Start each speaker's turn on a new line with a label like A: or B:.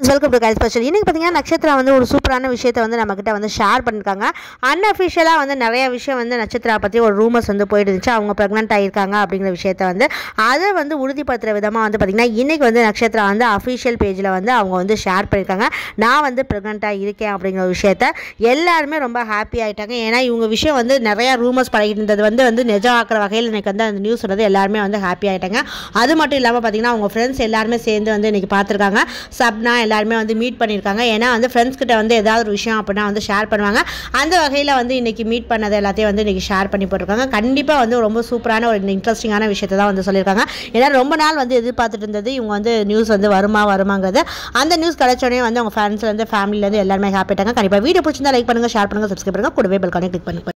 A: friends welcome to கைல் special இன்றைக்கி பார்த்தீங்கன்னா நட்சத்திரா வந்து ஒரு சூப்பரான விஷயத்தை வந்து நம்மக்கிட்ட வந்து ஷேர் பண்ணியிருக்காங்க அன்அஃபிஷியலாக வந்து நிறைய விஷயம் வந்து நட்சத்திரா பற்றி ஒரு ரூமர்ஸ் வந்து போயிட்டு இருந்துச்சு அவங்க ப்ரெக்னென்ட் ஆகியிருக்காங்க அப்படிங்கிற விஷயத்த வந்து அதை வந்து உறுதிப்படுத்துகிற விதமாக வந்து பார்த்திங்கன்னா இன்றைக்கி வந்து நட்சத்திரா வந்து அஃபிஷியல் பேஜில் வந்து அவங்க வந்து ஷேர் பண்ணியிருக்காங்க நான் வந்து ப்ரெக்னெண்ட்டாக இருக்கேன் அப்படிங்கிற விஷயத்த எல்லாருமே ரொம்ப ஹாப்பி ஆகிட்டாங்க ஏன்னா இவங்க விஷயம் வந்து நிறையா ரூமர்ஸ் பழகிட்டு இருந்தது வந்து வந்து நிஜம் ஆக்கிற வகையில் எனக்கு வந்து அந்த நியூஸ் வந்து எல்லாருமே வந்து ஹாப்பி ஆகிட்டாங்க அது மட்டும் இல்லாமல் பார்த்தீங்கன்னா அவங்க ஃப்ரெண்ட்ஸ் எல்லாருமே சேர்ந்து வந்து இன்றைக்கி பார்த்துருக்காங்க சப்னா எல்லாருமே வந்து மீட் பண்ணியிருக்காங்க ஏன்னா வந்து ஃப்ரெண்ட்ஸ் கிட்ட வந்து ஏதாவது ஒரு விஷயம் அப்படின்னா வந்து ஷேர் பண்ணுவாங்க அந்த வகையில் வந்து இன்றைக்கி மீட் பண்ணது எல்லாத்தையும் வந்து இன்றைக்கி ஷேர் பண்ணி போட்டிருக்காங்க கண்டிப்பாக வந்து ரொம்ப சூப்பரான ஒரு இன்ட்ரெஸ்டிங்கான விஷயத்தை தான் வந்து சொல்லியிருக்காங்க ஏன்னா ரொம்ப நாள் வந்து எதிர்பார்த்துட்டு இருந்தது இவங்க வந்து நியூஸ் வந்து வருமா வருமாங்கிறது அந்த நியூஸ் கிடைச்சோடனே வந்து அவங்க ஃப்ரெண்ட்ஸ் வந்து ஃபேமிலியிலேருந்து எல்லாருமே ஹாப்பி ஆயிட்டாங்க கண்டிப்பாக வீடியோ பிடிச்சிருந்தா லைக் பண்ணுங்கள் ஷேர் பண்ணுங்கள் சப்ஸ்கிரைப் பண்ணுங்கள் கூடவே பெல் கிளிக் பண்ணுங்க